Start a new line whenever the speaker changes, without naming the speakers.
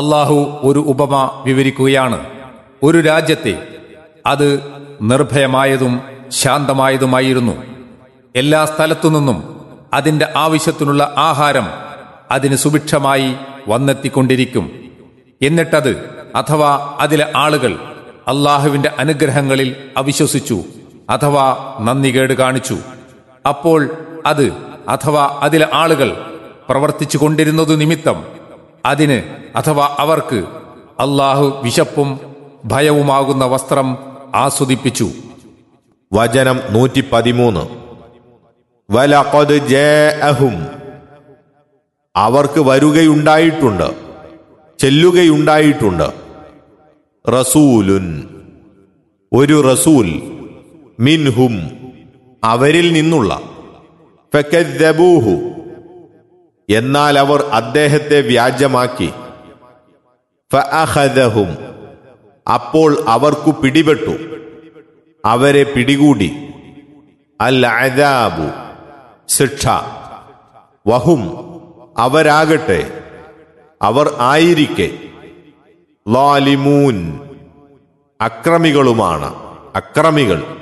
അള്ളാഹു ഒരു ഉപമ വിവരിക്കുകയാണ് ഒരു രാജ്യത്തെ അത് നിർഭയമായതും ശാന്തമായതുമായിരുന്നു എല്ലാ സ്ഥലത്തുനിന്നും അതിന്റെ ആവശ്യത്തിനുള്ള ആഹാരം അതിന് സുഭിക്ഷമായി വന്നെത്തിക്കൊണ്ടിരിക്കും എന്നിട്ടത് അഥവാ അതിലെ ആളുകൾ അള്ളാഹുവിന്റെ അനുഗ്രഹങ്ങളിൽ അവിശ്വസിച്ചു അഥവാ നന്ദികേട് കാണിച്ചു അപ്പോൾ അത് അഥവാ അതിലെ ആളുകൾ പ്രവർത്തിച്ചു കൊണ്ടിരുന്നതു നിമിത്തം അതിന് അഥവാ അവർക്ക് അള്ളാഹു വിശപ്പും ഭയവുമാകുന്ന വസ്ത്രം ആസ്വദിപ്പിച്ചു
വചനം നൂറ്റി പതിമൂന്ന് വലഖദ് ജാഅഹും അവർക്ക് വരുകയുണ്ടായിട്ടുണ്ട് ചെല്ലുകയുണ്ടായിട്ടുണ്ട് റസൂലുൻ ഒരു റസൂൽ മിൻഹും അവരിൽ നിന്നുള്ള ഫക്കദ്ദബൂഹു എന്നാൽ അവർ അദ്ദേഹത്തെ വ്യാജമാക്കി ഫഅഖദഹും അപ്പോൾ അവർക്കു പിടിപെട്ടു അവരെ പിടികൂടി അൽ അദാബു ശിക്ഷ വഹും അവരാകട്ടെ അവർ ആയിരിക്കെ ലാലിമൂൻ അക്രമികളുമാണ് അക്രമികൾ